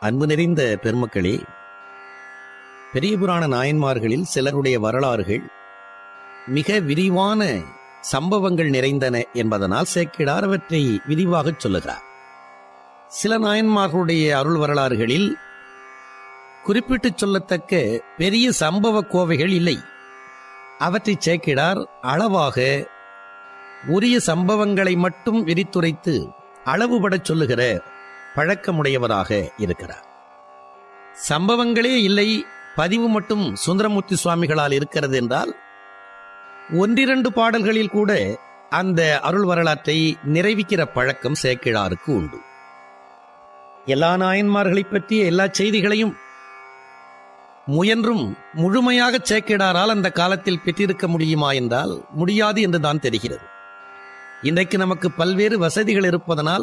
அன்பு நிறைந்த பெருமக்களே பெரிய புராண நாயன்மார்களில் சிலருடைய வரலாறுகள் மிக விரிவான சம்பவங்கள் நிறைந்தன என்பதனால் சேக்கிடார் அவற்றை விரிவாகச் சொல்லுகிறார் சில நாயன்மார்களுடைய அருள் வரலாறுகளில் குறிப்பிட்டுச் சொல்லத்தக்க பெரிய சம்பவ கோவைகள் இல்லை அவற்றை சேக்கிடார் அளவாக உரிய சம்பவங்களை மட்டும் விரித்துரைத்து அளவுபடச் சொல்லுகிற பழக்கமுடையவராக இருக்கிறார் சம்பவங்களே இல்லை பதிவு மட்டும் சுந்தரமூர்த்தி சுவாமிகளால் இருக்கிறது என்றால் ஒன்றிரண்டு பாடல்களில் கூட அந்த அருள் வரலாற்றை நிறைவிக்கிற பழக்கம் சேக்கிழாருக்கு உண்டு எல்லா நாயன்மார்களைப் பற்றிய எல்லா செய்திகளையும் முயன்றும் முழுமையாக சேக்கிடாரால் அந்த காலத்தில் பெற்றிருக்க முடியுமா என்றால் முடியாது என்று தான் தெரிகிறது இன்றைக்கு நமக்கு பல்வேறு வசதிகள் இருப்பதனால்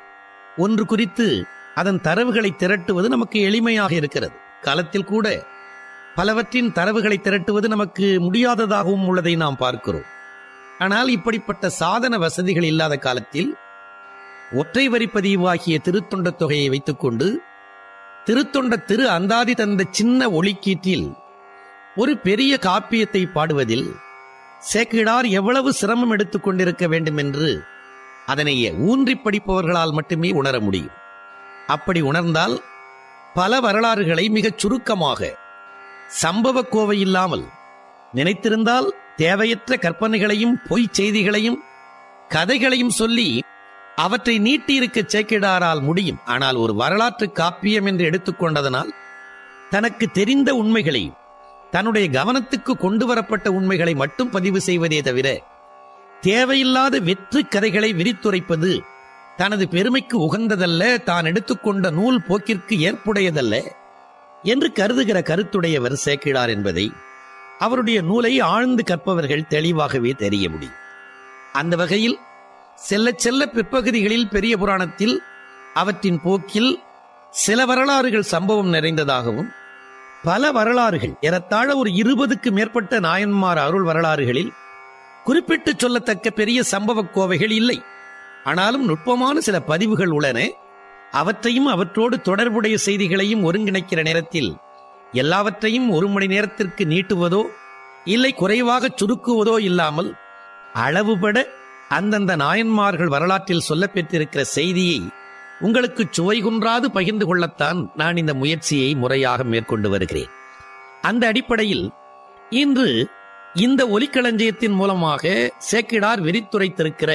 ஒன்று குறித்து அதன் தரவுகளை திரட்டுவது நமக்கு எளிமையாக இருக்கிறது காலத்தில் கூட பலவற்றின் தரவுகளை திரட்டுவது நமக்கு முடியாததாகவும் உள்ளதை நாம் பார்க்கிறோம் ஆனால் இப்படிப்பட்ட சாதன வசதிகள் இல்லாத காலத்தில் ஒற்றை வரி பதிவாகிய திருத்தொண்ட தொகையை வைத்துக்கொண்டு திருத்தொண்ட திரு அந்தாதி தந்த சின்ன ஒளிக்கீட்டில் ஒரு பெரிய காப்பியத்தை பாடுவதில் சேக்கிடார் எவ்வளவு சிரமம் எடுத்துக் கொண்டிருக்க வேண்டும் என்று அதனை ஊன்றி படிப்பவர்களால் மட்டுமே உணர முடியும் அப்படி உணர்ந்தால் பல வரலாறுகளை மிகச் சுருக்கமாக சம்பவ கோவை இல்லாமல் நினைத்திருந்தால் தேவையற்ற கற்பனைகளையும் பொய் செய்திகளையும் கதைகளையும் சொல்லி அவற்றை நீட்டியிருக்க சேக்கிடாரால் முடியும் ஆனால் ஒரு வரலாற்று காப்பியம் என்று எடுத்துக்கொண்டதனால் தனக்கு தெரிந்த உண்மைகளையும் தன்னுடைய கவனத்துக்கு கொண்டு வரப்பட்ட உண்மைகளை மட்டும் பதிவு செய்வதே தவிர தேவையில்லாத வெற்று கதைகளை விரித்துரைப்பது தனது பெருமைக்கு உகந்ததல்ல தான் எடுத்துக்கொண்ட நூல் போக்கிற்கு ஏற்புடையதல்ல என்று கருதுகிற கருத்துடையவர் சேக்கிழார் என்பதை அவருடைய நூலை ஆழ்ந்து கற்பவர்கள் தெளிவாகவே தெரிய முடியும் அந்த வகையில் செல்ல செல்ல பிற்பகுதிகளில் பெரிய புராணத்தில் அவற்றின் போக்கில் சில வரலாறுகள் சம்பவம் நிறைந்ததாகவும் பல வரலாறுகள் ஏறத்தாழ ஒரு இருபதுக்கு மேற்பட்ட நாயன்மார் அருள் வரலாறுகளில் குறிப்பிட்டு சொல்லத்தக்க பெரிய சம்பவ கோவைகள் இல்லை ஆனாலும் நுட்பமான சில பதிவுகள் உள்ளன அவற்றையும் அவற்றோடு தொடர்புடைய செய்திகளையும் ஒருங்கிணைக்கிற நேரத்தில் எல்லாவற்றையும் ஒரு மணி நேரத்திற்கு நீட்டுவதோ இல்லை குறைவாக சுருக்குவதோ இல்லாமல் அளவுபட அந்தந்த நாயன்மார்கள் வரலாற்றில் சொல்லப் பெற்றிருக்கிற செய்தியை உங்களுக்கு சுவை குன்றாது பகிர்ந்து கொள்ளத்தான் நான் இந்த முயற்சியை முறையாக மேற்கொண்டு வருகிறேன் அந்த அடிப்படையில் இன்று இந்த ஒலிக்களஞ்சியத்தின் மூலமாக சேக்கிடார் விரித்துரைத்திருக்கிற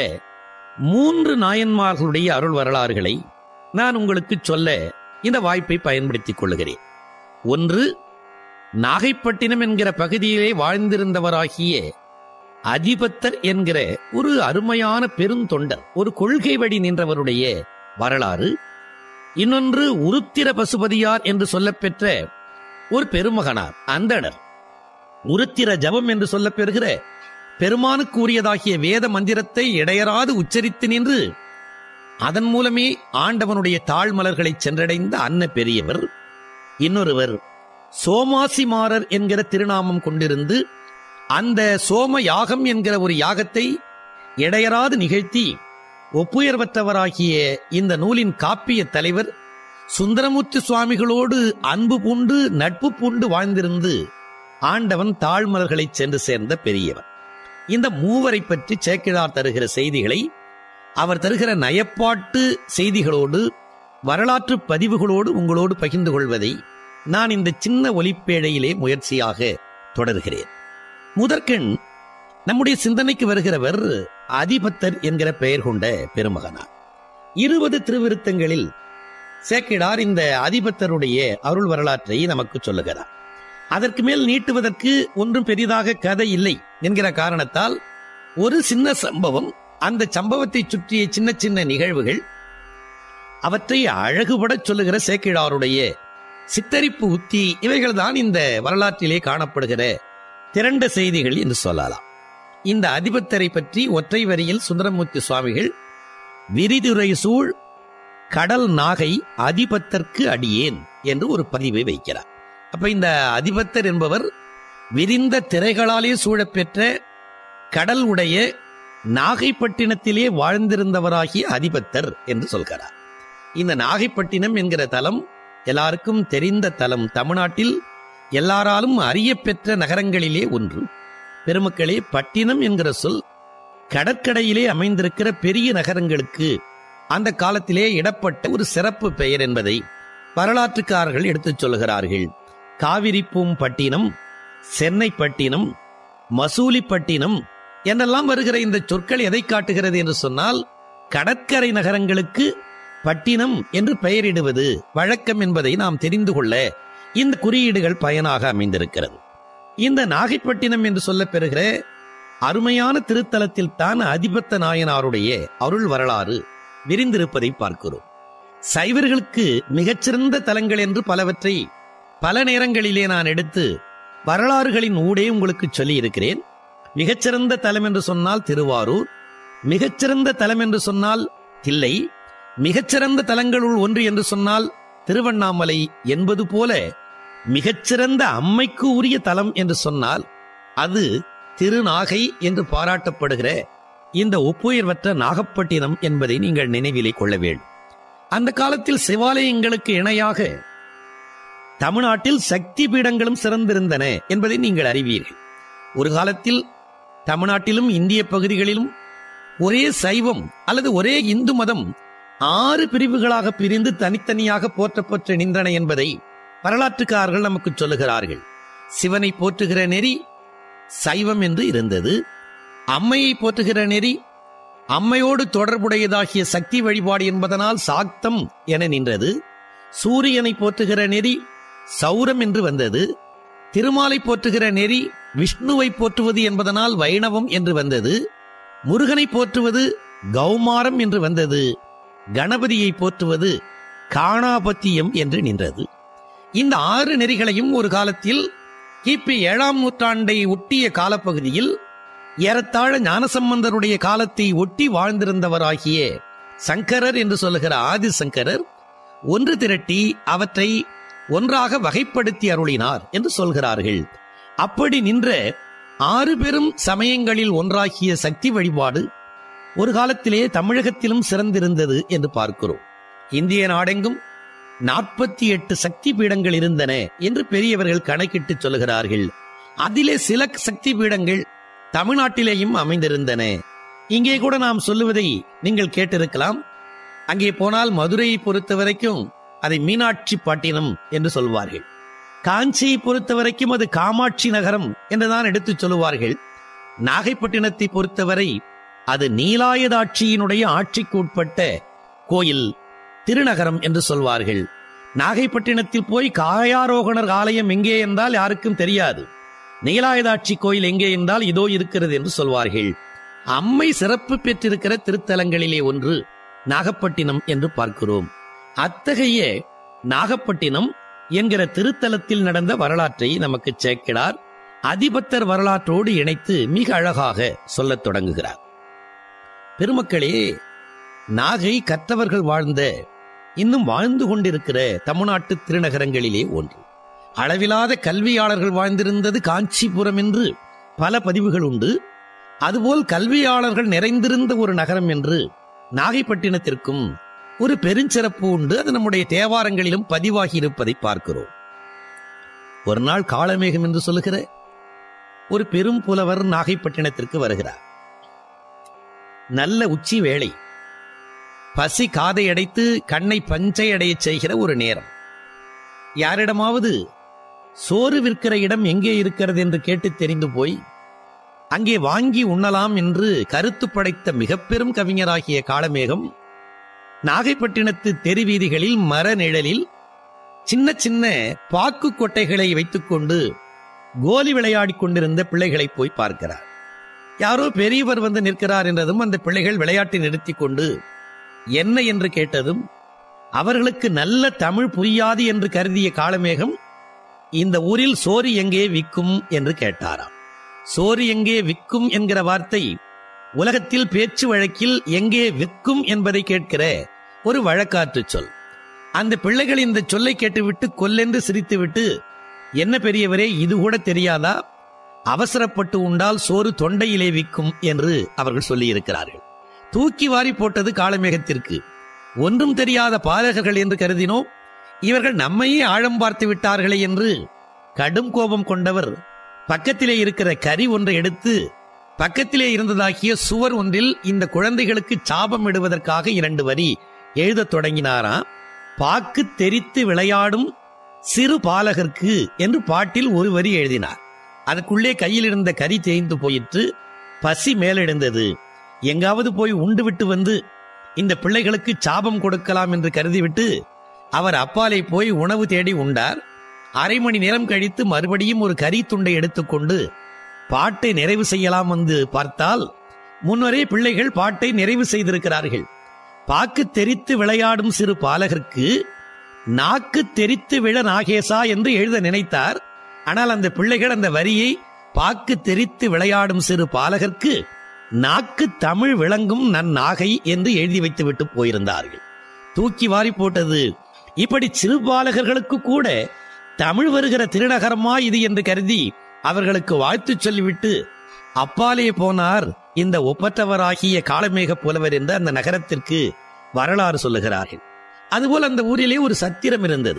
மூன்று நாயன்மார்களுடைய அருள் வரலாறுகளை நான் உங்களுக்கு சொல்ல இந்த வாய்ப்பை பயன்படுத்திக் கொள்கிறேன் ஒன்று நாகைப்பட்டினம் என்கிற பகுதியிலே வாழ்ந்திருந்தவராகிய அதிபத்தர் என்கிற ஒரு அருமையான பெருந்தொண்டர் ஒரு கொள்கை வழி நின்றவருடைய வரலாறு இன்னொன்று உருத்திர பசுபதியார் என்று சொல்லப்பெற்ற ஒரு பெருமகனார் அந்தணர் உருத்திர ஜபம் என்று சொல்லப்பெறுகிற பெருமானுக்கு உரியதாகிய வேத மந்திரத்தை இடையராது உச்சரித்து நின்று அதன் மூலமே ஆண்டவனுடைய தாழ்மலர்களை சென்றடைந்த அன்ன பெரியவர் இன்னொருவர் சோமாசிமாரர் என்கிற திருநாமம் கொண்டிருந்து அந்த சோம யாகம் என்கிற ஒரு யாகத்தை இடையராது நிகழ்த்தி ஒப்புயர்வற்றவராகிய இந்த நூலின் காப்பிய தலைவர் சுந்தரமூர்த்தி சுவாமிகளோடு அன்பு பூண்டு நட்பு பூண்டு வாழ்ந்திருந்து ஆண்டவன் தாழ்மலர்களை சென்று சேர்ந்த பெரியவர் இந்த மூவரை பற்றி சேக்கிழார் தருகிற செய்திகளை அவர் தருகிற நயப்பாட்டு செய்திகளோடு வரலாற்று பதிவுகளோடு உங்களோடு பகிர்ந்து கொள்வதை நான் இந்த சின்ன ஒலிப்பேழையிலே முயற்சியாக தொடர்கிறேன் முதற்கண் நம்முடைய சிந்தனைக்கு வருகிறவர் அதிபத்தர் என்கிற பெயர் கொண்ட பெருமகனார் இருபது திருவிருத்தங்களில் சேக்கிடார் இந்த அதிபத்தருடைய அருள் வரலாற்றை நமக்கு சொல்லுகிறார் அதற்கு மேல் நீட்டுவதற்கு ஒன்றும் பெரிதாக கதை இல்லை என்கிற காரணத்தால் ஒரு சின்ன சம்பவம் அந்த சம்பவத்தை சுற்றிய சின்ன சின்ன நிகழ்வுகள் அவற்றை அழகுபடச் சொல்லுகிற சேக்கிழாருடைய சித்தரிப்பு உத்தி இவைகள்தான் இந்த வரலாற்றிலே காணப்படுகிற திரண்ட செய்திகள் என்று சொல்லலாம் இந்த அதிபத்தரை பற்றி ஒற்றை வரியில் சுந்தரமூர்த்தி சுவாமிகள் விரிதுரை சூழ் கடல் நாகை அதிபத்தர்க்கு அடியேன் என்று ஒரு பதிவை வைக்கிறார் அப்ப இந்த அதிபத்தர் என்பவர் விரிந்த திரைகளாலே சூழப்பெற்ற கடல் உடைய நாகைப்பட்டினத்திலே வாழ்ந்திருந்தவராகிய அதிபத்தர் என்று சொல்கிறார் இந்த நாகைப்பட்டினம் என்கிற தலம் எல்லாருக்கும் தெரிந்த தலம் தமிழ்நாட்டில் எல்லாராலும் அறியப்பெற்ற நகரங்களிலே ஒன்று பெருமக்களே பட்டினம் என்கிற சொல் கடற்கரையிலே அமைந்திருக்கிற பெரிய நகரங்களுக்கு அந்த காலத்திலே இடப்பட்ட ஒரு சிறப்பு பெயர் என்பதை வரலாற்றுக்காரர்கள் எடுத்துச் சொல்கிறார்கள் காவிரிப்பூம் பட்டினம் சென்னை பட்டினம் மசூலிப்பட்டினம் என்றெல்லாம் வருகிற இந்த சொற்கள் எதை காட்டுகிறது என்று சொன்னால் கடற்கரை நகரங்களுக்கு பட்டினம் என்று பெயரிடுவது வழக்கம் என்பதை நாம் தெரிந்து கொள்ள இந்த குறியீடுகள் பயனாக அமைந்திருக்கிறது இந்த நாகைப்பட்டினம் என்று சொல்லப் பெறுகிற அருமையான திருத்தலத்தில் தான் அதிபத்த நாயனாருடைய அருள் வரலாறு விரிந்திருப்பதை பார்க்கிறோம் சைவர்களுக்கு மிகச்சிறந்த தலங்கள் என்று பலவற்றை பல நேரங்களிலே நான் எடுத்து வரலாறுகளின் ஊடே உங்களுக்கு சொல்லி இருக்கிறேன் மிகச்சிறந்த தலம் என்று சொன்னால் திருவாரூர் மிகச்சிறந்த தலம் என்று சொன்னால் தில்லை மிகச்சிறந்த தலங்களுள் ஒன்று என்று சொன்னால் திருவண்ணாமலை என்பது போல மிகச்சிறந்த அம்மைக்கு உரிய தலம் என்று சொன்னால் அது திருநாகை என்று பாராட்டப்படுகிற இந்த ஒப்புயர்வற்ற நாகப்பட்டினம் என்பதை நீங்கள் நினைவிலே கொள்ள வேண்டும் அந்த காலத்தில் சிவாலயங்களுக்கு இணையாக தமிழ்நாட்டில் சக்தி பீடங்களும் சிறந்திருந்தன என்பதை நீங்கள் அறிவீர்கள் ஒரு காலத்தில் தமிழ்நாட்டிலும் இந்திய பகுதிகளிலும் ஒரே சைவம் அல்லது ஒரே இந்து மதம் ஆறு பிரிவுகளாக பிரிந்து தனித்தனியாக போற்றப்பட்டு நின்றன என்பதை வரலாற்றுக்காரர்கள் நமக்கு சொல்லுகிறார்கள் சிவனை போற்றுகிற நெறி சைவம் என்று இருந்தது அம்மையை போற்றுகிற நெறி அம்மையோடு தொடர்புடையதாகிய சக்தி வழிபாடு என்பதனால் சாக்தம் என நின்றது சூரியனை போற்றுகிற நெறி சௌரம் என்று வந்தது திருமாலை போற்றுகிற நெறி விஷ்ணுவை போற்றுவது என்பதனால் வைணவம் என்று வந்தது முருகனை போற்றுவது கௌமாரம் என்று வந்தது கணபதியை போற்றுவது காணாபத்தியம் என்று நின்றது இந்த ஆறு நெறிகளையும் ஒரு காலத்தில் கிபி ஏழாம் நூற்றாண்டை ஒட்டிய காலப்பகுதியில் ஏறத்தாழ ஞானசம்பந்தருடைய காலத்தை ஒட்டி வாழ்ந்திருந்தவராகிய சங்கரர் என்று சொல்லுகிற ஆதிசங்கரர் ஒன்று திரட்டி அவற்றை ஒன்றாக வகைப்படுத்தி அருளினார் என்று சொல்கிறார்கள் அப்படி நின்ற ஆறு பெரும் சமயங்களில் ஒன்றாகிய சக்தி வழிபாடு ஒரு காலத்திலே தமிழகத்திலும் சிறந்திருந்தது என்று பார்க்கிறோம் இந்திய நாடெங்கும் நாற்பத்தி எட்டு சக்தி பீடங்கள் இருந்தன என்று பெரியவர்கள் கணக்கிட்டு சொல்லுகிறார்கள் அதிலே சில சக்தி பீடங்கள் தமிழ்நாட்டிலேயும் அமைந்திருந்தன இங்கே கூட நாம் சொல்லுவதை நீங்கள் கேட்டிருக்கலாம் அங்கே போனால் மதுரையை பொறுத்த வரைக்கும் அதை மீனாட்சி பட்டினம் என்று சொல்வார்கள் காஞ்சியை பொறுத்த வரைக்கும் அது காமாட்சி நகரம் என்றுதான் எடுத்துச் சொல்லுவார்கள் நாகைப்பட்டினத்தை பொறுத்தவரை அது நீலாயதாட்சியினுடைய ஆட்சிக்கு உட்பட்ட கோயில் திருநகரம் என்று சொல்வார்கள் நாகைப்பட்டினத்தில் போய் காயாரோகணர் ஆலயம் எங்கே என்றால் யாருக்கும் தெரியாது நீலாயுதாட்சி கோயில் எங்கே என்றால் இதோ இருக்கிறது என்று சொல்வார்கள் அம்மை சிறப்பு பெற்றிருக்கிற திருத்தலங்களிலே ஒன்று நாகப்பட்டினம் என்று பார்க்கிறோம் அத்தகைய நாகப்பட்டினம் என்கிற திருத்தலத்தில் நடந்த வரலாற்றை நமக்கு சேர்க்கிறார் அதிபத்தர் வரலாற்றோடு இணைத்து மிக அழகாக சொல்லத் தொடங்குகிறார் பெருமக்களே நாகை கற்றவர்கள் வாழ்ந்த இன்னும் வாழ்ந்து கொண்டிருக்கிற தமிழ்நாட்டு திருநகரங்களிலே ஒன்று அளவிலாத கல்வியாளர்கள் வாழ்ந்திருந்தது காஞ்சிபுரம் என்று பல பதிவுகள் உண்டு அதுபோல் கல்வியாளர்கள் நிறைந்திருந்த ஒரு நகரம் என்று நாகைப்பட்டினத்திற்கும் ஒரு பெருஞ்சிறப்பு உண்டு அது நம்முடைய தேவாரங்களிலும் பதிவாகி இருப்பதை பார்க்கிறோம் ஒரு நாள் காளமேகம் என்று சொல்லுகிற ஒரு பெரும் புலவர் நாகைப்பட்டினத்திற்கு வருகிறார் நல்ல உச்சி வேளை பசி காதை அடைத்து கண்ணை பஞ்சை அடையச் செய்கிற ஒரு நேரம் யாரிடமாவது சோறு விற்கிற இடம் எங்கே இருக்கிறது என்று கேட்டு தெரிந்து போய் அங்கே வாங்கி உண்ணலாம் என்று கருத்து படைத்த மிக பெரும் கவிஞராகிய காளமேகம் நாகைப்பட்டினத்து தெருவீதிகளில் மர நிழலில் சின்ன சின்ன பாக்கு கொட்டைகளை வைத்துக்கொண்டு கோலி விளையாடிக் கொண்டிருந்த பிள்ளைகளை போய் பார்க்கிறார் யாரோ பெரியவர் வந்து நிற்கிறார் என்றதும் அந்த பிள்ளைகள் விளையாட்டை நிறுத்திக் கொண்டு என்ன என்று கேட்டதும் அவர்களுக்கு நல்ல தமிழ் புரியாது என்று கருதிய காளமேகம் இந்த ஊரில் சோறு எங்கே விற்கும் என்று கேட்டாராம் சோறு எங்கே விற்கும் என்கிற வார்த்தை உலகத்தில் பேச்சு வழக்கில் எங்கே விற்கும் என்பதை கேட்கிற ஒரு வழக்காற்று சொல் அந்த பிள்ளைகள் இந்த சொல்லை கேட்டுவிட்டு கொல்லென்று சிரித்துவிட்டு என்ன பெரியவரே இது கூட தெரியாதா அவசரப்பட்டு உண்டால் சோறு தொண்டையிலே விற்கும் என்று அவர்கள் சொல்லியிருக்கிறார்கள் தூக்கி வாரி போட்டது காளமேகத்திற்கு ஒன்றும் தெரியாத பாதகர்கள் என்று கருதினோம் இவர்கள் நம்மையே ஆழம் பார்த்து விட்டார்களே என்று கடும் கோபம் கொண்டவர் பக்கத்திலே இருக்கிற கரி ஒன்றை எடுத்து பக்கத்திலே இருந்ததாகிய சுவர் ஒன்றில் இந்த குழந்தைகளுக்கு சாபம் இடுவதற்காக இரண்டு வரி எழுதத் தொடங்கினாராம் பாக்கு தெரித்து விளையாடும் சிறு பாலகர்க்கு என்று பாட்டில் ஒரு வரி எழுதினார் அதற்குள்ளே கையில் இருந்த கரி தேய்ந்து போயிற்று பசி மேலெழுந்தது எங்காவது போய் உண்டு விட்டு வந்து இந்த பிள்ளைகளுக்கு சாபம் கொடுக்கலாம் என்று கருதிவிட்டு அவர் அப்பாலே போய் உணவு தேடி உண்டார் அரை மணி நேரம் கழித்து மறுபடியும் ஒரு கரி துண்டை எடுத்துக்கொண்டு பாட்டை நிறைவு செய்யலாம் வந்து பார்த்தால் முன்னரே பிள்ளைகள் பாட்டை நிறைவு செய்திருக்கிறார்கள் பாக்கு தெரித்து விளையாடும் சிறு பாலகர்க்கு நாக்கு தெரித்து விழ நாகேசா என்று எழுத நினைத்தார் ஆனால் அந்த பிள்ளைகள் அந்த வரியை பாக்கு தெரித்து விளையாடும் சிறு பாலகர்க்கு நாக்கு தமிழ் விளங்கும் நன் நாகை என்று எழுதி வைத்துவிட்டு போயிருந்தார்கள் தூக்கி வாரி போட்டது இப்படி சிறு பாலகர்களுக்கு கூட தமிழ் வருகிற திருநகரமா இது என்று கருதி அவர்களுக்கு வாழ்த்து சொல்லிவிட்டு அப்பாலே போனார் இந்த ஒப்பற்றவராகிய காளமேக புலவர் என்ற அந்த நகரத்திற்கு வரலாறு சொல்லுகிறார்கள் அதுபோல் அந்த ஊரிலே ஒரு சத்திரம் இருந்தது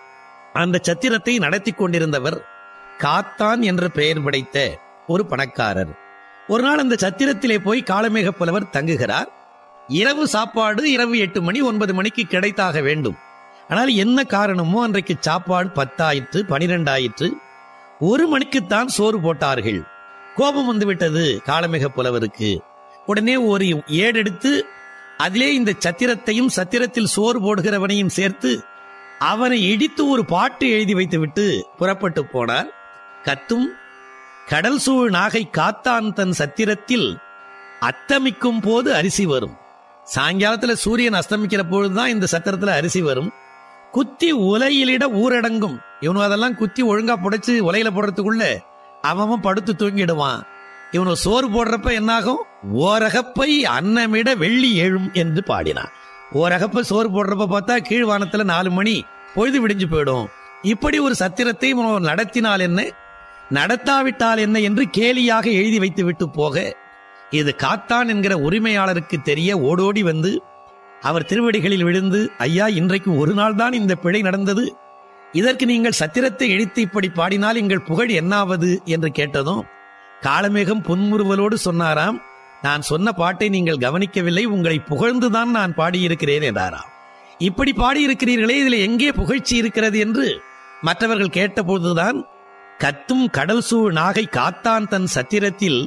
அந்த சத்திரத்தை நடத்தி கொண்டிருந்தவர் காத்தான் என்ற பெயர் படைத்த ஒரு பணக்காரர் ஒரு நாள் அந்த சத்திரத்திலே போய் காளமேக புலவர் தங்குகிறார் இரவு சாப்பாடு இரவு எட்டு மணி ஒன்பது மணிக்கு கிடைத்தாக வேண்டும் ஆனால் என்ன காரணமோ அன்றைக்கு சாப்பாடு பத்தாயிற்று பனிரெண்டாயிற்று ஒரு மணிக்குத்தான் சோறு போட்டார்கள் கோபம் வந்துவிட்டது காளமிக புலவருக்கு உடனே ஒரு ஏடெடுத்து அதிலே இந்த சத்திரத்தையும் சத்திரத்தில் சோறு போடுகிறவனையும் சேர்த்து அவனை இடித்து ஒரு பாட்டு எழுதி வைத்துவிட்டு புறப்பட்டு போனார் கத்தும் கடல் சூழ் நாகை காத்தான் தன் சத்திரத்தில் அத்தமிக்கும் போது அரிசி வரும் சாயங்காலத்துல சூரியன் அஸ்தமிக்கிற பொழுதுதான் இந்த சத்திரத்துல அரிசி வரும் குத்தி உலையிலிட ஊரடங்கும் இவனு அதெல்லாம் குத்தி ஒழுங்கா புடைச்சு உலையில போடுறதுக்குள்ள அவன் படுத்து தூங்கிடுவான் இவனு சோறு போடுறப்ப என்னாகும் ஓரகப்பை அன்னமிட வெள்ளி எழும் என்று பாடினான் ஓரகப்ப சோறு போடுறப்ப பார்த்தா கீழ்வானத்துல நாலு மணி பொழுது விடிஞ்சு போயிடும் இப்படி ஒரு சத்திரத்தை இவன் நடத்தினால் என்ன நடத்தாவிட்டால் என்ன என்று கேலியாக எழுதி வைத்து விட்டு போக இது காத்தான் என்கிற உரிமையாளருக்கு தெரிய ஓடோடி வந்து அவர் திருவடிகளில் விழுந்து ஐயா இன்றைக்கு ஒரு நாள் தான் இந்த பிழை நடந்தது இதற்கு நீங்கள் சத்திரத்தை இழித்து இப்படி பாடினால் எங்கள் புகழ் என்னாவது என்று கேட்டதும் காளமேகம் புன்முறுவலோடு சொன்னாராம் நான் சொன்ன பாட்டை நீங்கள் கவனிக்கவில்லை உங்களை புகழ்ந்துதான் நான் பாடியிருக்கிறேன் என்றாராம் இப்படி பாடியிருக்கிறீர்களே இதில் எங்கே புகழ்ச்சி இருக்கிறது என்று மற்றவர்கள் கேட்டபோதுதான் கத்தும் கடல் சூழ் நாகை காத்தான் தன் சத்திரத்தில்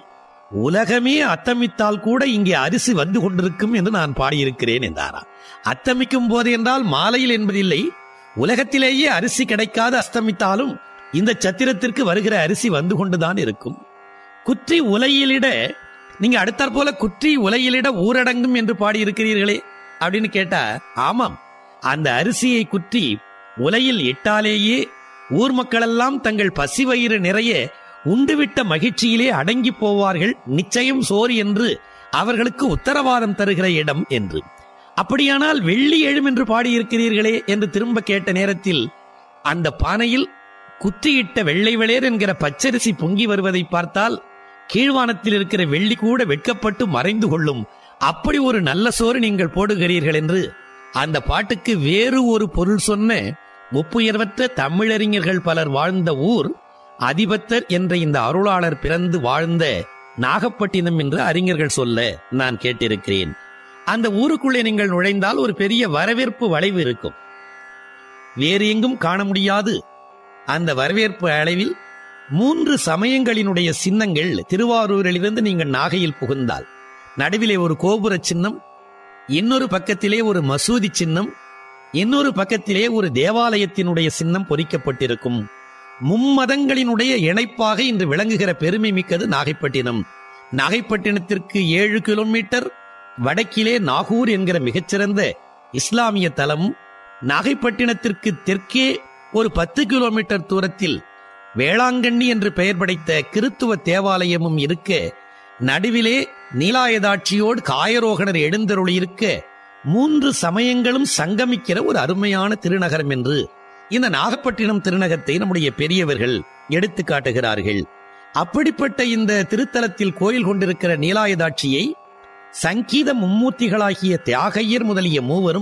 உலகமே அத்தமித்தால் கூட இங்கே அரிசி வந்து கொண்டிருக்கும் என்று நான் பாடியிருக்கிறேன் என்றாராம் அத்தமிக்கும் போது என்றால் மாலையில் என்பதில்லை உலகத்திலேயே அரிசி கிடைக்காத அஸ்தமித்தாலும் இந்த சத்திரத்திற்கு வருகிற அரிசி வந்து கொண்டுதான் இருக்கும் குற்றி உலையிலிட நீங்க அடுத்தாற் போல குற்றி உலையிலிட ஊரடங்கும் என்று பாடியிருக்கிறீர்களே அப்படின்னு கேட்டா ஆமாம் அந்த அரிசியை குற்றி உலையில் இட்டாலேயே ஊர் மக்களெல்லாம் தங்கள் பசி வயிறு நிறைய உண்டுவிட்ட மகிழ்ச்சியிலே அடங்கி போவார்கள் நிச்சயம் சோறு என்று அவர்களுக்கு உத்தரவாதம் தருகிற இடம் என்று அப்படியானால் வெள்ளி எழும் என்று பாடியிருக்கிறீர்களே என்று திரும்ப கேட்ட நேரத்தில் அந்த பானையில் குத்தியிட்ட வெள்ளை வெளியர் என்கிற பச்சரிசி பொங்கி வருவதை பார்த்தால் கீழ்வானத்தில் இருக்கிற வெள்ளி கூட வெட்கப்பட்டு மறைந்து கொள்ளும் அப்படி ஒரு நல்ல சோறு நீங்கள் போடுகிறீர்கள் என்று அந்த பாட்டுக்கு வேறு ஒரு பொருள் சொன்ன ஒப்புயர்வற்ற தமிழறிஞர்கள் பலர் வாழ்ந்த ஊர் அதிபத்தர் என்ற இந்த அருளாளர் பிறந்து வாழ்ந்த நாகப்பட்டினம் என்று அறிஞர்கள் சொல்ல நான் கேட்டிருக்கிறேன் அந்த ஊருக்குள்ளே நீங்கள் நுழைந்தால் ஒரு பெரிய வரவேற்பு வளைவு இருக்கும் வேறு எங்கும் காண முடியாது அந்த வரவேற்பு அளவில் மூன்று சமயங்களினுடைய சின்னங்கள் திருவாரூரிலிருந்து நீங்கள் நாகையில் புகுந்தால் நடுவிலே ஒரு கோபுர சின்னம் இன்னொரு பக்கத்திலே ஒரு மசூதி சின்னம் இன்னொரு பக்கத்திலே ஒரு தேவாலயத்தினுடைய சின்னம் பொறிக்கப்பட்டிருக்கும் மும்மதங்களினுடைய இணைப்பாக இன்று விளங்குகிற பெருமை மிக்கது நாகைப்பட்டினம் நாகைப்பட்டினத்திற்கு ஏழு கிலோமீட்டர் வடக்கிலே நாகூர் என்கிற மிகச்சிறந்த இஸ்லாமிய தலம் நாகைப்பட்டினத்திற்கு தெற்கே ஒரு பத்து கிலோமீட்டர் தூரத்தில் வேளாங்கண்ணி என்று பெயர் படைத்த கிறித்துவ தேவாலயமும் இருக்க நடுவிலே நீலாயதாட்சியோடு காயரோகணர் எழுந்தருளி இருக்க மூன்று சமயங்களும் சங்கமிக்கிற ஒரு அருமையான திருநகரம் என்று இந்த நாகப்பட்டினம் திருநகத்தை நம்முடைய பெரியவர்கள் எடுத்து காட்டுகிறார்கள் அப்படிப்பட்ட இந்த திருத்தலத்தில் கோயில் கொண்டிருக்கிற நீலாயதாட்சியை சங்கீத மும்மூர்த்திகளாகிய தியாகையர் முதலிய மூவரும்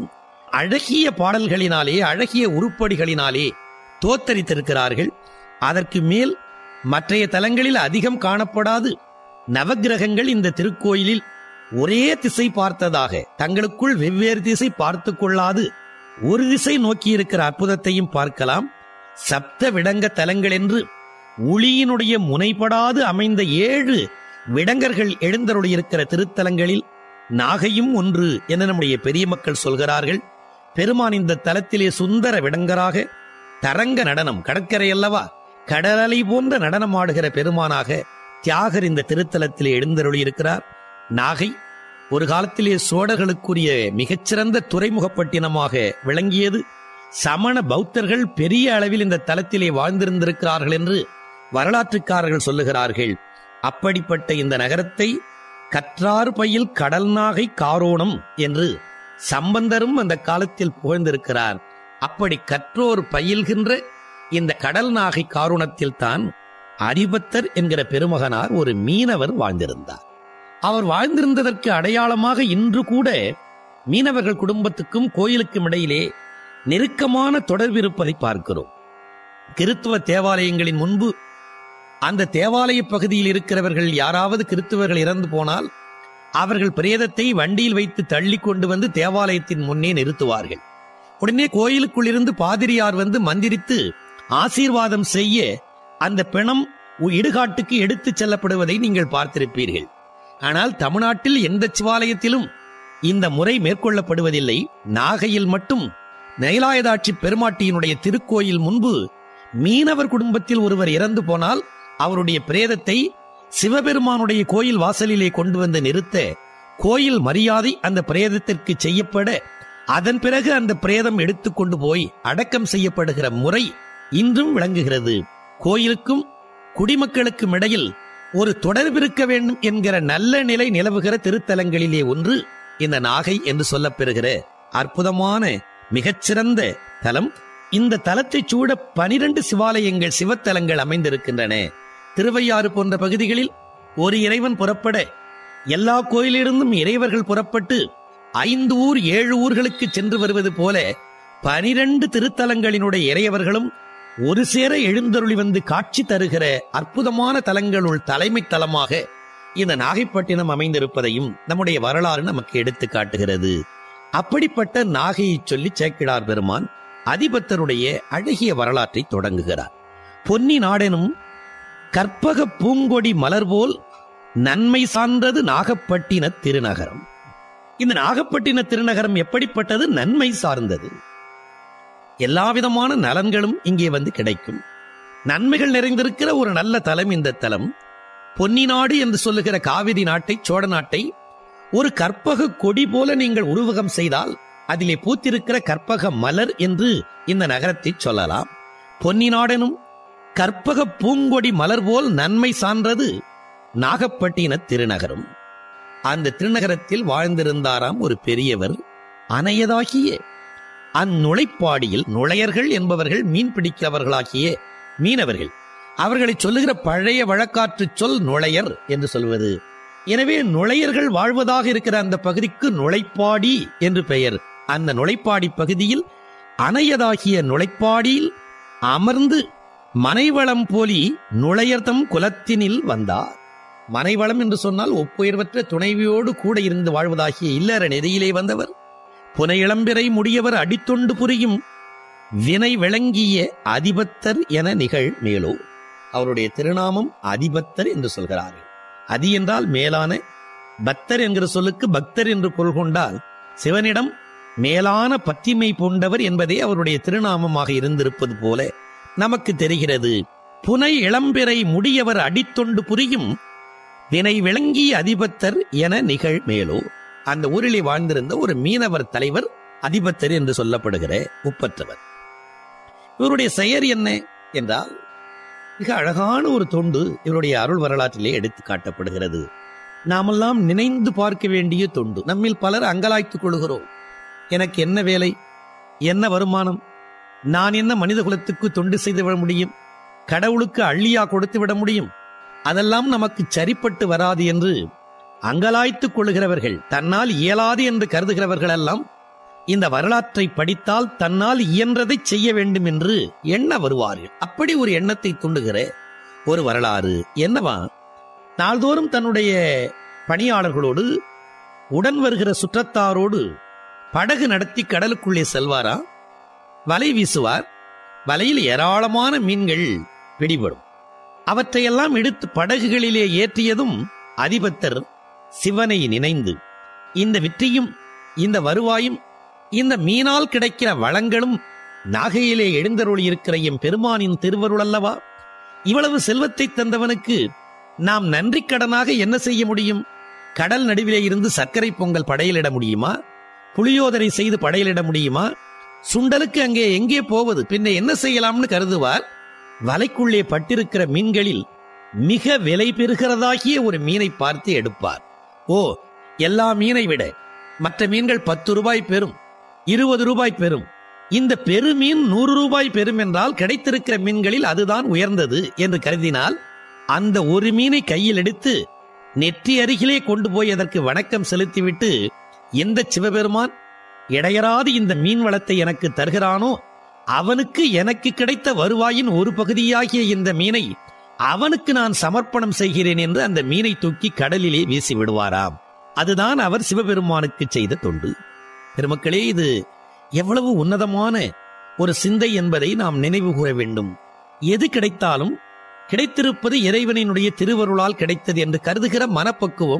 அழகிய பாடல்களினாலே அழகிய உருப்படிகளினாலே தோத்தரித்திருக்கிறார்கள் அதற்கு மேல் மற்றைய தலங்களில் அதிகம் காணப்படாது நவக்கிரகங்கள் இந்த திருக்கோயிலில் ஒரே திசை பார்த்ததாக தங்களுக்குள் வெவ்வேறு திசை பார்த்து கொள்ளாது ஒரு திசை நோக்கியிருக்கிற அற்புதத்தையும் பார்க்கலாம் சப்த விடங்க தலங்கள் என்று ஒளியினுடைய முனைப்படாது அமைந்த ஏழு விடங்கர்கள் எழுந்தருளியிருக்கிற திருத்தலங்களில் நாகையும் ஒன்று என நம்முடைய பெரிய மக்கள் சொல்கிறார்கள் பெருமான் இந்த தலத்திலே சுந்தர விடங்கராக தரங்க நடனம் கடற்கரை அல்லவா கடலலை போன்ற நடனம் ஆடுகிற பெருமானாக தியாகர் இந்த திருத்தலத்திலே எழுந்தருளியிருக்கிறார் நாகை ஒரு காலத்திலே சோழர்களுக்குரிய மிகச்சிறந்த துறைமுகப்பட்டினமாக விளங்கியது சமண பௌத்தர்கள் பெரிய அளவில் இந்த தலத்திலே வாழ்ந்திருந்திருக்கிறார்கள் என்று வரலாற்றுக்காரர்கள் சொல்லுகிறார்கள் அப்படிப்பட்ட இந்த நகரத்தை கற்றார் பயில் கடல் நாகை காரோணம் என்று சம்பந்தரும் அந்த காலத்தில் புகழ்ந்திருக்கிறார் அப்படி கற்றோர் பயில்கின்ற இந்த கடல் நாகை காரோணத்தில் தான் அரிபத்தர் என்கிற பெருமகனார் ஒரு மீனவர் வாழ்ந்திருந்தார் அவர் வாழ்ந்திருந்ததற்கு அடையாளமாக இன்று கூட மீனவர்கள் குடும்பத்துக்கும் கோயிலுக்கும் இடையிலே நெருக்கமான தொடர்பு இருப்பதை பார்க்கிறோம் கிறித்துவ தேவாலயங்களின் முன்பு அந்த தேவாலய பகுதியில் இருக்கிறவர்கள் யாராவது கிறித்துவர்கள் இறந்து போனால் அவர்கள் பிரேதத்தை வண்டியில் வைத்து தள்ளி கொண்டு வந்து தேவாலயத்தின் முன்னே நிறுத்துவார்கள் உடனே கோயிலுக்குள் இருந்து பாதிரியார் வந்து மந்திரித்து ஆசீர்வாதம் செய்ய அந்த பிணம் இடுகாட்டுக்கு எடுத்துச் செல்லப்படுவதை நீங்கள் பார்த்திருப்பீர்கள் ஆனால் தமிழ்நாட்டில் எந்த சிவாலயத்திலும் இந்த முறை மேற்கொள்ளப்படுவதில்லை நாகையில் மட்டும் நைலாயதாட்சி பெருமாட்டியினுடைய திருக்கோயில் முன்பு மீனவர் குடும்பத்தில் ஒருவர் இறந்து போனால் அவருடைய பிரேதத்தை சிவபெருமானுடைய கோயில் வாசலிலே கொண்டு வந்து நிறுத்த கோயில் மரியாதை அந்த பிரேதத்திற்கு செய்யப்பட அதன் பிறகு அந்த பிரேதம் எடுத்துக்கொண்டு போய் அடக்கம் செய்யப்படுகிற முறை இன்றும் விளங்குகிறது கோயிலுக்கும் குடிமக்களுக்கும் இடையில் ஒரு தொடர்பிருக்க வேண்டும் என்கிற நல்ல நிலை நிலவுகிற திருத்தலங்களிலே ஒன்று இந்த நாகை என்று சொல்லப்பெறுகிற அற்புதமான மிகச்சிறந்த தலம் இந்த தலத்தை சூட பனிரெண்டு சிவாலயங்கள் சிவத்தலங்கள் அமைந்திருக்கின்றன திருவையாறு போன்ற பகுதிகளில் ஒரு இறைவன் புறப்பட எல்லா கோயிலிருந்தும் இறைவர்கள் புறப்பட்டு ஐந்து ஊர் ஏழு ஊர்களுக்கு சென்று வருவது போல பனிரெண்டு திருத்தலங்களினுடைய இறையவர்களும் ஒரு சேர எழுந்தருளி வந்து காட்சி தருகிற அற்புதமான தலங்களுள் தலைமை தலமாக இந்த நாகைப்பட்டினம் அமைந்திருப்பதையும் நம்முடைய வரலாறு நமக்கு எடுத்து காட்டுகிறது அப்படிப்பட்ட நாகையை சொல்லி சேக்கிடார் பெருமான் அதிபத்தருடைய அழகிய வரலாற்றை தொடங்குகிறார் பொன்னி நாடெனும் கற்பக பூங்கொடி மலர் போல் நன்மை சார்ந்தது நாகப்பட்டின திருநகரம் இந்த நாகப்பட்டின திருநகரம் எப்படிப்பட்டது நன்மை சார்ந்தது எல்லாவிதமான நலன்களும் இங்கே வந்து கிடைக்கும் நன்மைகள் நிறைந்திருக்கிற ஒரு நல்ல தலம் இந்த தலம் பொன்னி நாடு என்று சொல்லுகிற காவிரி நாட்டை சோழ நாட்டை ஒரு கற்பக கொடி போல நீங்கள் உருவகம் செய்தால் அதிலே பூத்திருக்கிற கற்பக மலர் என்று இந்த நகரத்தை சொல்லலாம் பொன்னி நாடெனும் கற்பக பூங்கொடி மலர் போல் நன்மை சான்றது நாகப்பட்டின திருநகரம் அந்த திருநகரத்தில் வாழ்ந்திருந்தாராம் ஒரு பெரியவர் அணையதாகிய அந்நுழைப்பாடியில் நுழையர்கள் என்பவர்கள் மீன் பிடிக்கிறவர்களாகிய மீனவர்கள் அவர்களை சொல்லுகிற பழைய வழக்காற்று சொல் நுழையர் என்று சொல்வது எனவே நுழையர்கள் வாழ்வதாக இருக்கிற அந்த பகுதிக்கு நுழைப்பாடி என்று பெயர் அந்த நுழைப்பாடி பகுதியில் அணையதாகிய நுழைப்பாடியில் அமர்ந்து மனைவளம் போலி நுழையர்தம் குலத்தினில் வந்தார் மனைவளம் என்று சொன்னால் ஒப்புயர்வற்ற துணைவியோடு கூட இருந்து வாழ்வதாகிய இல்லற நெறியிலே வந்தவர் புனை இளம்பிறை முடியவர் அடித்தொண்டு புரியும் வினை விளங்கிய அதிபத்தர் என நிகழ் மேலோ அவருடைய திருநாமம் அதிபத்தர் என்று சொல்கிறார்கள் அதி என்றால் மேலான பக்தர் என்கிற சொல்லுக்கு பக்தர் என்று பொருள் கொண்டால் சிவனிடம் மேலான பத்திமை பூண்டவர் என்பதே அவருடைய திருநாமமாக இருந்திருப்பது போல நமக்கு தெரிகிறது புனை இளம்பிறை முடியவர் அடித்தொண்டு புரியும் வினை விளங்கிய அதிபத்தர் என நிகழ் மேலோ அந்த ஊரிலே வாழ்ந்திருந்த ஒரு மீனவர் தலைவர் அதிபத்தர் என்று சொல்லப்படுகிற ஒப்பற்றவர் இவருடைய செயல் என்ன என்றால் மிக அழகான ஒரு தொண்டு இவருடைய அருள் வரலாற்றிலே எடுத்து காட்டப்படுகிறது நாமெல்லாம் நினைந்து பார்க்க வேண்டிய தொண்டு நம்மில் பலர் அங்கலாய்த்துக் கொள்கிறோம் எனக்கு என்ன வேலை என்ன வருமானம் நான் என்ன மனித குலத்துக்கு தொண்டு செய்து விட முடியும் கடவுளுக்கு அள்ளியா கொடுத்து விட முடியும் அதெல்லாம் நமக்கு சரிப்பட்டு வராது என்று அங்கலாய்த்துக் கொள்கிறவர்கள் தன்னால் இயலாது என்று கருதுகிறவர்கள் எல்லாம் இந்த வரலாற்றை படித்தால் தன்னால் இயன்றதை செய்ய வேண்டும் என்று எண்ண வருவார்கள் அப்படி ஒரு எண்ணத்தை தூண்டுகிற ஒரு வரலாறு என்னவா நாள்தோறும் தன்னுடைய பணியாளர்களோடு உடன் வருகிற சுற்றத்தாரோடு படகு நடத்தி கடலுக்குள்ளே செல்வாரா வலை வீசுவார் வலையில் ஏராளமான மீன்கள் பிடிபடும் அவற்றையெல்லாம் எடுத்து படகுகளிலே ஏற்றியதும் அதிபத்தர் சிவனை நினைந்து இந்த வெற்றியும் இந்த வருவாயும் இந்த மீனால் கிடைக்கிற வளங்களும் நாகையிலே எழுந்தருளி இருக்கிற எம் பெருமானின் திருவருள் அல்லவா இவ்வளவு செல்வத்தை தந்தவனுக்கு நாம் நன்றி கடனாக என்ன செய்ய முடியும் கடல் நடுவிலே இருந்து சர்க்கரை பொங்கல் படையலிட முடியுமா புளியோதரை செய்து படையலிட முடியுமா சுண்டலுக்கு அங்கே எங்கே போவது பின்ன என்ன செய்யலாம்னு கருதுவார் வலைக்குள்ளே பட்டிருக்கிற மீன்களில் மிக விலை பெறுகிறதாகிய ஒரு மீனை பார்த்து எடுப்பார் ஓ எல்லா மீனை விட மற்ற மீன்கள் பத்து ரூபாய் பெறும் இருபது ரூபாய் பெறும் இந்த பெருமீன் நூறு ரூபாய் பெறும் என்றால் கிடைத்திருக்கிற மீன்களில் அதுதான் உயர்ந்தது என்று கருதினால் அந்த ஒரு மீனை கையில் எடுத்து நெற்றி அருகிலே கொண்டு போய் அதற்கு வணக்கம் செலுத்திவிட்டு எந்த சிவபெருமான் இடையராது இந்த மீன் வளத்தை எனக்கு தருகிறானோ அவனுக்கு எனக்கு கிடைத்த வருவாயின் ஒரு பகுதியாகிய இந்த மீனை அவனுக்கு நான் சமர்ப்பணம் செய்கிறேன் என்று அந்த மீனை தூக்கி கடலிலே வீசி விடுவாராம் அதுதான் அவர் சிவபெருமானுக்கு செய்த தொண்டு பெருமக்களே இது எவ்வளவு உன்னதமான ஒரு சிந்தை என்பதை நாம் நினைவு கூற வேண்டும் எது கிடைத்தாலும் கிடைத்திருப்பது இறைவனினுடைய திருவருளால் கிடைத்தது என்று கருதுகிற மனப்பக்குவம்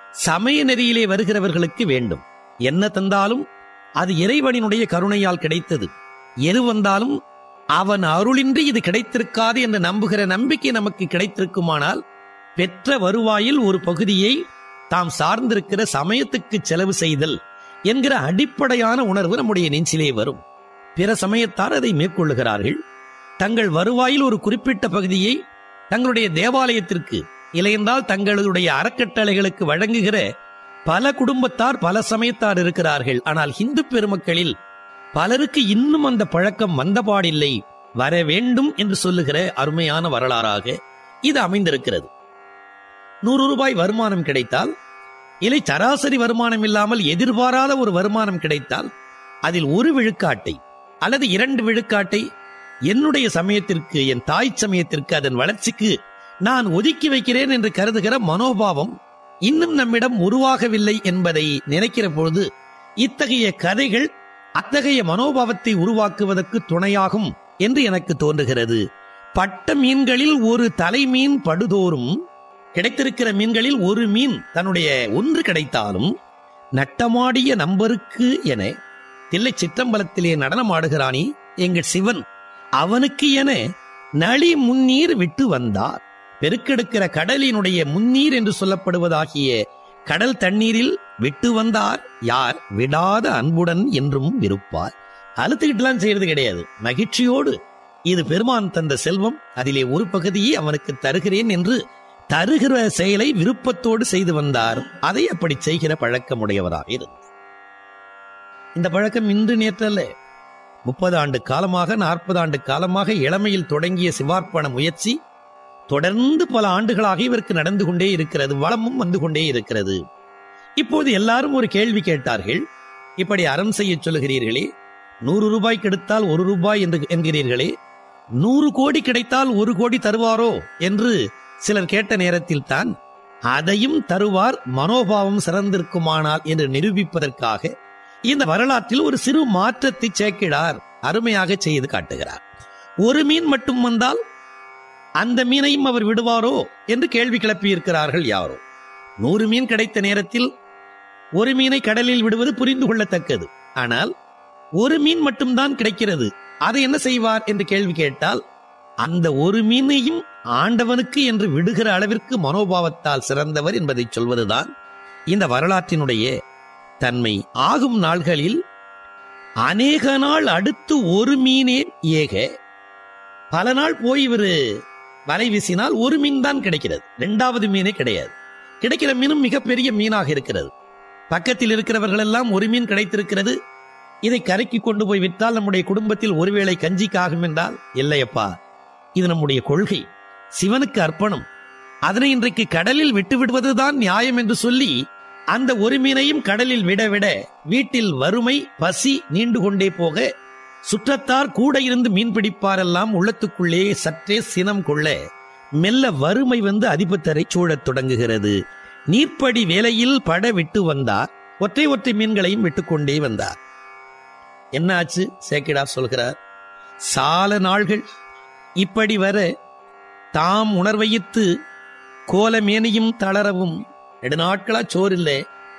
சமய நெறியிலே வருகிறவர்களுக்கு வேண்டும் என்ன தந்தாலும் அது இறைவனினுடைய கருணையால் கிடைத்தது எது வந்தாலும் அவன் அருளின்றி இது கிடைத்திருக்காது என்று நம்புகிற நம்பிக்கை நமக்கு கிடைத்திருக்குமானால் பெற்ற வருவாயில் ஒரு பகுதியை தாம் சார்ந்திருக்கிற சமயத்துக்கு செலவு செய்தல் என்கிற அடிப்படையான உணர்வு நம்முடைய நெஞ்சிலே வரும் பிற சமயத்தார் அதை மேற்கொள்ளுகிறார்கள் தங்கள் வருவாயில் ஒரு குறிப்பிட்ட பகுதியை தங்களுடைய தேவாலயத்திற்கு இல்லையென்றால் தங்களுடைய அறக்கட்டளைகளுக்கு வழங்குகிற பல குடும்பத்தார் பல சமயத்தார் இருக்கிறார்கள் ஆனால் இந்து பெருமக்களில் பலருக்கு இன்னும் அந்த பழக்கம் வந்தபாடில்லை வர வேண்டும் என்று சொல்லுகிற அருமையான வரலாறாக இது அமைந்திருக்கிறது நூறு ரூபாய் வருமானம் கிடைத்தால் இல்லை சராசரி வருமானம் இல்லாமல் எதிர்பாராத ஒரு வருமானம் கிடைத்தால் அதில் ஒரு விழுக்காட்டை அல்லது இரண்டு விழுக்காட்டை என்னுடைய சமயத்திற்கு என் தாய் சமயத்திற்கு அதன் வளர்ச்சிக்கு நான் ஒதுக்கி வைக்கிறேன் என்று கருதுகிற மனோபாவம் இன்னும் நம்மிடம் உருவாகவில்லை என்பதை நினைக்கிற பொழுது இத்தகைய கதைகள் அத்தகைய மனோபாவத்தை உருவாக்குவதற்கு துணையாகும் என்று எனக்கு தோன்றுகிறது பட்ட மீன்களில் ஒரு தலைமீன் படுதோறும் கிடைத்திருக்கிற மீன்களில் ஒரு மீன் தன்னுடைய ஒன்று கிடைத்தாலும் நட்டமாடிய நம்பருக்கு என தில்லை சிற்றம்பலத்திலே நடனமாடுகிறானே எங்கள் சிவன் அவனுக்கு என நளி முன்னீர் விட்டு வந்தார் பெருக்கெடுக்கிற கடலினுடைய முன்னீர் என்று சொல்லப்படுவதாகிய கடல் தண்ணீரில் விட்டு வந்தார் யார் விடாத அன்புடன் என்றும் இருப்பார் அழுத்துக்கிட்டுலாம் செய்யறது கிடையாது மகிழ்ச்சியோடு இது பெருமான் தந்த செல்வம் அதிலே ஒரு பகுதியை அவனுக்கு தருகிறேன் என்று தருகிற செயலை விருப்பத்தோடு செய்து வந்தார் அதை அப்படி செய்கிற பழக்கமுடையவராக இருந்தார் இந்த பழக்கம் இன்று நேற்றல்ல முப்பது ஆண்டு காலமாக நாற்பது ஆண்டு காலமாக இளமையில் தொடங்கிய சிவார்ப்பண முயற்சி தொடர்ந்து பல ஆண்டுகளாக இவருக்கு நடந்து கொண்டே இருக்கிறது வளமும் வந்து கொண்டே இருக்கிறது இப்போது எல்லாரும் ஒரு கேள்வி கேட்டார்கள் இப்படி அறம் செய்ய சொல்லுகிறீர்களே நூறு ரூபாய் கிடைத்தால் ஒரு ரூபாய் என்று என்கிறீர்களே நூறு கோடி கிடைத்தால் ஒரு கோடி தருவாரோ என்று சிலர் கேட்ட நேரத்தில் தான் அதையும் தருவார் மனோபாவம் சிறந்திருக்குமானால் என்று நிரூபிப்பதற்காக இந்த வரலாற்றில் ஒரு சிறு மாற்றத்தை சேர்க்கிறார் அருமையாக செய்து காட்டுகிறார் ஒரு மீன் மட்டும் வந்தால் அந்த மீனையும் அவர் விடுவாரோ என்று கேள்வி கிளப்பியிருக்கிறார்கள் யாரோ நூறு மீன் கிடைத்த நேரத்தில் ஒரு மீனை கடலில் விடுவது புரிந்து கொள்ளத்தக்கது ஆனால் ஒரு மீன் மட்டும்தான் கிடைக்கிறது அதை என்ன செய்வார் என்று கேள்வி கேட்டால் அந்த ஒரு மீனையும் ஆண்டவனுக்கு என்று விடுகிற அளவிற்கு மனோபாவத்தால் சிறந்தவர் என்பதை சொல்வதுதான் இந்த வரலாற்றினுடைய தன்மை ஆகும் நாள்களில் அநேக நாள் அடுத்து ஒரு மீனே ஏக பல நாள் போய் இவரு வலை வீசினால் ஒரு மீன் தான் கிடைக்கிறது இரண்டாவது மீனே கிடையாது கிடைக்கிற மீனும் மிகப்பெரிய மீனாக இருக்கிறது பக்கத்தில் இருக்கிறவர்கள் எல்லாம் ஒரு மீன் கிடைத்திருக்கிறது இதை கரைக்கு கொண்டு போய் விற்றால் நம்முடைய குடும்பத்தில் ஒருவேளை கஞ்சிக்கு ஆகும் என்றால் இல்லையப்பா இது நம்முடைய கொள்கை சிவனுக்கு அர்ப்பணம் அதனை இன்றைக்கு கடலில் விட்டு விடுவதுதான் நியாயம் என்று சொல்லி அந்த ஒரு மீனையும் கடலில் விட விட வீட்டில் வறுமை பசி நீண்டு கொண்டே போக சுற்றத்தார் கூட இருந்து மீன் பிடிப்பாரெல்லாம் உள்ளத்துக்குள்ளே சற்றே சினம் கொள்ள மெல்ல வறுமை வந்து அதிபத்தரை சூழத் தொடங்குகிறது நீர்ப்படி வேலையில் பட விட்டு வந்தார் ஒற்றை ஒற்றை மீன்களையும் விட்டுக்கொண்டே வந்தார் என்ன ஆச்சு சேக்கிடார் சொல்கிறார் சால நாள்கள் இப்படி வர தாம் உணர்வையித்து கோலமேனியும் தளரவும் நெடுநாட்களா சோறில்லை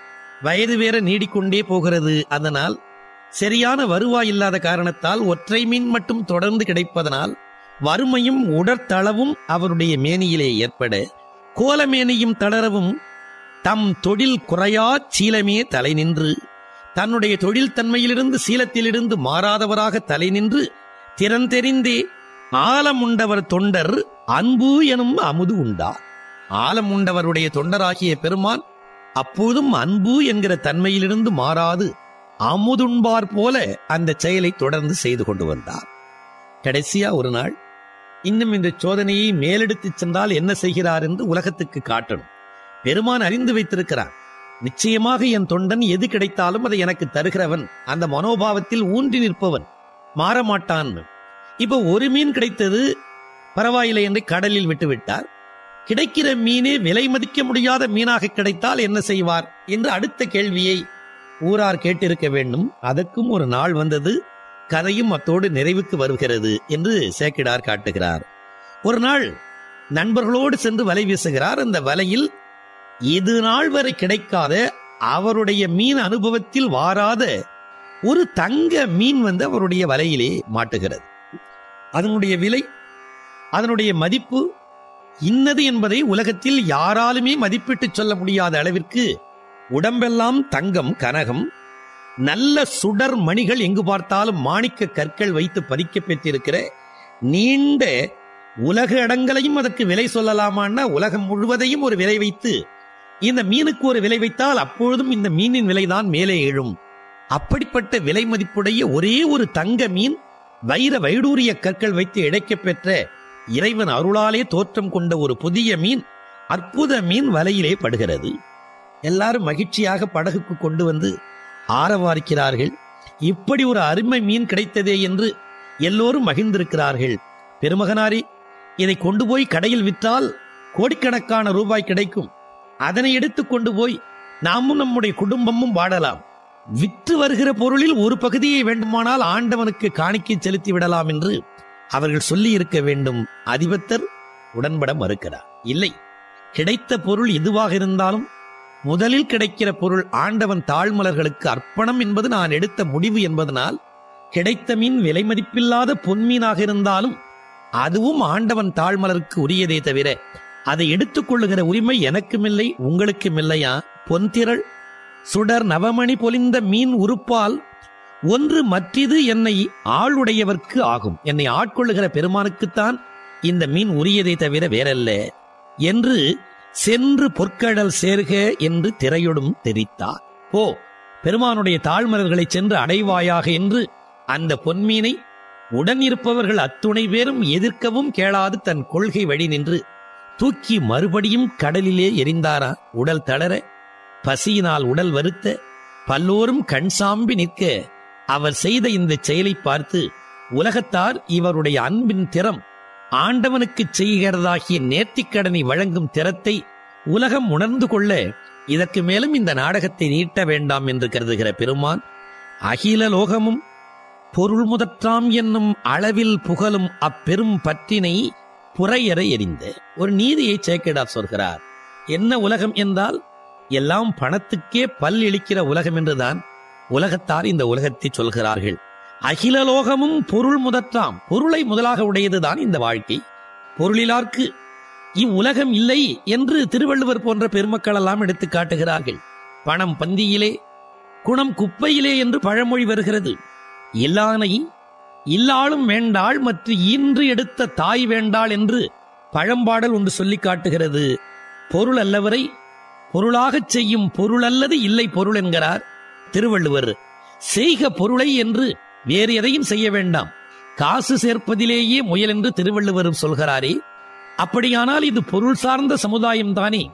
வயது வேற நீடிக்கொண்டே போகிறது அதனால் சரியான வருவாய் இல்லாத காரணத்தால் ஒற்றை மீன் மட்டும் தொடர்ந்து கிடைப்பதனால் வறுமையும் உடற்தளவும் அவருடைய மேனியிலே ஏற்பட கோலமேனியும் தளரவும் தம் தொழில் குறையா சீலமே தலை நின்று தன்னுடைய தொழில் தன்மையிலிருந்து சீலத்திலிருந்து மாறாதவராக தலை நின்று திறந்தெறிந்தே ஆலம் உண்டவர் தொண்டர் அன்பு எனும் அமுது உண்டார் ஆலம் உண்டவருடைய தொண்டராகிய பெருமான் அப்போதும் அன்பு என்கிற தன்மையிலிருந்து மாறாது அமுதுண்பார் போல அந்த செயலை தொடர்ந்து செய்து கொண்டு வந்தார் கடைசியா ஒரு நாள் இன்னும் இந்த சோதனையை மேலெடுத்துச் சென்றால் என்ன செய்கிறார் என்று உலகத்துக்கு காட்டணும் பெருமான் அறிந்து வைத்திருக்கிறார் நிச்சயமாக என் தொண்டன் எது கிடைத்தாலும் அதை எனக்கு தருகிறவன் அந்த மனோபாவத்தில் ஊன்றி நிற்பவன் மாறமாட்டான் இப்ப ஒரு மீன் கிடைத்தது பரவாயில்லை என்று கடலில் விட்டு விட்டார் கிடைக்கிற மீனே விலை மதிக்க முடியாத மீனாக கிடைத்தால் என்ன செய்வார் என்று அடுத்த கேள்வியை ஊரார் கேட்டிருக்க வேண்டும் அதற்கும் ஒரு நாள் வந்தது கதையும் அத்தோடு நிறைவுக்கு வருகிறது என்று சேக்கிடார் காட்டுகிறார் ஒரு நாள் நண்பர்களோடு சென்று வலை வீசுகிறார் அந்த வலையில் இது நாள் வரை கிடைக்காத அவருடைய மீன் அனுபவத்தில் வாராத ஒரு தங்க மீன் வந்து அவருடைய வலையிலே மாட்டுகிறது அதனுடைய விலை அதனுடைய மதிப்பு இன்னது என்பதை உலகத்தில் யாராலுமே மதிப்பிட்டு சொல்ல முடியாத அளவிற்கு உடம்பெல்லாம் தங்கம் கனகம் நல்ல சுடர் மணிகள் எங்கு பார்த்தாலும் மாணிக்க கற்கள் வைத்து பதிக்க பெற்றிருக்கிற நீண்ட உலக இடங்களையும் அதற்கு விலை சொல்லலாமான்னா உலகம் முழுவதையும் ஒரு விலை வைத்து இந்த மீனுக்கு ஒரு விலை வைத்தால் அப்பொழுதும் இந்த மீனின் விலைதான் மேலே எழும் அப்படிப்பட்ட விலை மதிப்புடைய ஒரே ஒரு தங்க மீன் வைர வைடூரிய கற்கள் வைத்து இழைக்கப் பெற்ற இறைவன் அருளாலே தோற்றம் கொண்ட ஒரு புதிய மீன் அற்புத மீன் வலையிலே படுகிறது எல்லாரும் மகிழ்ச்சியாக படகுக்கு கொண்டு வந்து ஆரவாரிக்கிறார்கள் இப்படி ஒரு அருமை மீன் கிடைத்ததே என்று எல்லோரும் மகிழ்ந்திருக்கிறார்கள் பெருமகனாரி இதை கொண்டு போய் கடையில் விற்றால் கோடிக்கணக்கான ரூபாய் கிடைக்கும் அதனை எடுத்துக் கொண்டு போய் நாமும் நம்முடைய குடும்பமும் வாழலாம் விற்று வருகிற பொருளில் ஒரு பகுதியை வேண்டுமானால் ஆண்டவனுக்கு காணிக்கை செலுத்தி விடலாம் என்று அவர்கள் சொல்லி இருக்க வேண்டும் அதிபத்தர் உடன்பட மறுக்கிறார் இல்லை கிடைத்த பொருள் எதுவாக இருந்தாலும் முதலில் கிடைக்கிற பொருள் ஆண்டவன் தாழ்மலர்களுக்கு அர்ப்பணம் என்பது நான் எடுத்த முடிவு என்பதனால் கிடைத்த மீன் விலை மதிப்பில்லாத பொன்மீனாக இருந்தாலும் அதுவும் ஆண்டவன் தாழ்மலருக்கு உரியதே தவிர அதை எடுத்துக் கொள்ளுகிற உரிமை எனக்கும் இல்லை உங்களுக்கும் இல்லையா பொன்திரள் சுடர் நவமணி பொலிந்த மீன் உறுப்பால் ஒன்று மற்றிது என்னை ஆளுடையவர்க்கு ஆகும் என்னை ஆட்கொள்ளுகிற பெருமானுக்குத்தான் இந்த மீன் உரியதை தவிர வேறல்ல என்று சென்று பொற்கடல் சேர்க என்று திரையொடும் தெரித்தார் போ பெருமானுடைய தாழ்மலர்களை சென்று அடைவாயாக என்று அந்த பொன்மீனை உடன் இருப்பவர்கள் அத்துணை பேரும் எதிர்க்கவும் கேளாது தன் கொள்கை வழி நின்று தூக்கி மறுபடியும் கடலிலே எரிந்தாரா உடல் தளர பசியினால் உடல் வருத்த பல்லோரும் கண் சாம்பி நிற்க அவர் செய்த இந்த செயலை பார்த்து உலகத்தார் இவருடைய அன்பின் திறம் ஆண்டவனுக்குச் செய்கிறதாகிய நேர்த்திக்கடனை வழங்கும் திறத்தை உலகம் உணர்ந்து கொள்ள இதற்கு மேலும் இந்த நாடகத்தை நீட்ட வேண்டாம் என்று கருதுகிற பெருமான் அகில லோகமும் பொருள் முதற்றாம் என்னும் அளவில் புகழும் அப்பெரும் பற்றினை புறையற எறிந்த ஒரு நீதியை சேக்கிடார் சொல்கிறார் என்ன உலகம் என்றால் எல்லாம் பணத்துக்கே பல் இழிக்கிற உலகம் என்றுதான் உலகத்தார் இந்த உலகத்தை சொல்கிறார்கள் அகில லோகமும் பொருள் முதற்றாம் பொருளை முதலாக உடையதுதான் இந்த வாழ்க்கை பொருளிலார்க்கு இவ்வுலகம் இல்லை என்று திருவள்ளுவர் போன்ற பெருமக்கள் எல்லாம் எடுத்து காட்டுகிறார்கள் பணம் பந்தியிலே குணம் குப்பையிலே என்று பழமொழி வருகிறது இல்லானை இல்லாளும் வேண்டாள் மற்ற ஈன்று எடுத்த தாய் வேண்டாள் என்று பழம்பாடல் ஒன்று சொல்லி காட்டுகிறது பொருள் அல்லவரை பொருளாகச் செய்யும் பொருள் அல்லது இல்லை பொருள் என்கிறார் திருவள்ளுவர் செய்க பொருளை என்று வேறு எதையும் செய்ய வேண்டாம் காசு சேர்ப்பதிலேயே முயல் என்று திருவள்ளுவரும் சொல்கிறாரே அப்படியானால் இது பொருள் சார்ந்த சமுதாயம் தானே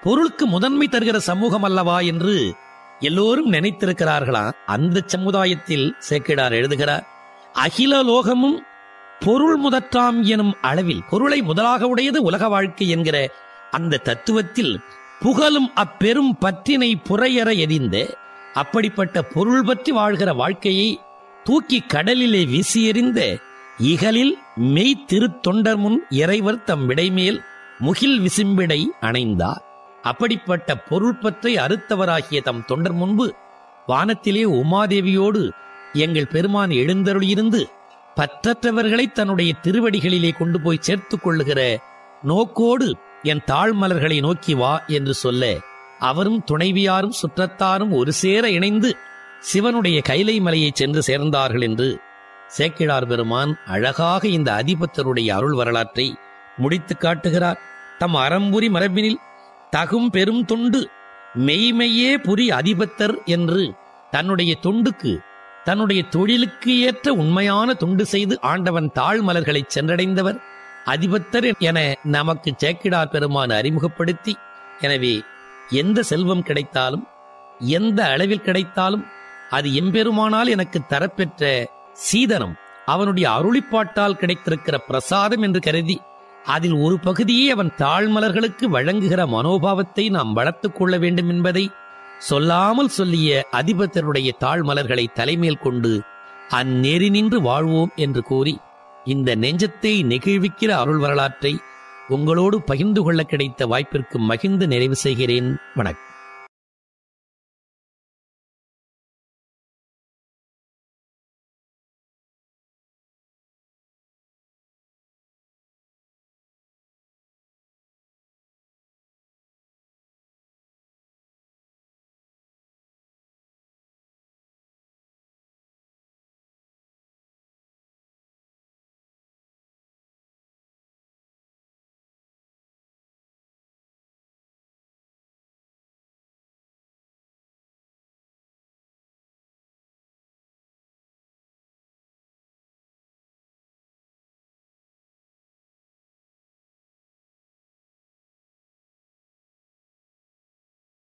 பொருளுக்கு முதன்மை தருகிற சமூகம் அல்லவா என்று எல்லோரும் நினைத்திருக்கிறார்களா அந்த சமுதாயத்தில் சேக்கிடார் எழுதுகிறார் அகில லோகமும் பொருள் முதற்றாம் எனும் அளவில் பொருளை முதலாக உடையது உலக வாழ்க்கை என்கிற அந்த தத்துவத்தில் புகழும் அப்பெரும் பற்றினை புறையற எரிந்த அப்படிப்பட்ட பொருள் பற்றி வாழ்கிற வாழ்க்கையை தூக்கி கடலிலே வீசி எறிந்த இகலில் மெய் திருத்தொண்டர் முன் இறைவர் தம் விடைமேல் முகில் விசும்பிடை அணைந்தார் அப்படிப்பட்ட பொருள் பற்றை அறுத்தவராகிய தம் தொண்டர் முன்பு வானத்திலே உமாதேவியோடு எங்கள் பெருமான் எழுந்தருளியிருந்து பற்றற்றவர்களை தன்னுடைய திருவடிகளிலே கொண்டு போய் சேர்த்துக் கொள்ளுகிற நோக்கோடு என் தாழ்மலர்களை நோக்கி வா என்று சொல்ல அவரும் துணைவியாரும் சுற்றத்தாரும் ஒரு சேர இணைந்து சிவனுடைய கைலை மலையை சென்று சேர்ந்தார்கள் என்று சேக்கிழார் பெருமான் அழகாக இந்த அதிபத்தருடைய அருள் வரலாற்றை முடித்துக் காட்டுகிறார் தம் அறம்புரி மரபினில் தகும் பெரும் தொண்டு மெய்மையே புரி அதிபத்தர் என்று தன்னுடைய தொண்டுக்கு தன்னுடைய தொழிலுக்கு ஏற்ற உண்மையான தொண்டு செய்து ஆண்டவன் தாழ்மலர்களை சென்றடைந்தவர் அதிபத்தர் என நமக்கு சேக்கிடார் பெருமான் அறிமுகப்படுத்தி எனவே எந்த செல்வம் கிடைத்தாலும் எந்த அளவில் கிடைத்தாலும் அது எம்பெருமானால் எனக்கு தரப்பெற்ற சீதனம் அவனுடைய அருளிப்பாட்டால் கிடைத்திருக்கிற பிரசாதம் என்று கருதி அதில் ஒரு பகுதியை அவன் தாழ்மலர்களுக்கு வழங்குகிற மனோபாவத்தை நாம் வளர்த்துக் கொள்ள வேண்டும் என்பதை சொல்லாமல் சொல்லிய அதிபத்தருடைய தாழ்மலர்களை தலைமேல் கொண்டு அந்நெறி நின்று வாழ்வோம் என்று கூறி இந்த நெஞ்சத்தை நெகிழ்விக்கிற அருள் வரலாற்றை உங்களோடு பகிர்ந்து கொள்ள கிடைத்த வாய்ப்பிற்கு மகிழ்ந்து நிறைவு செய்கிறேன் வணக்கம்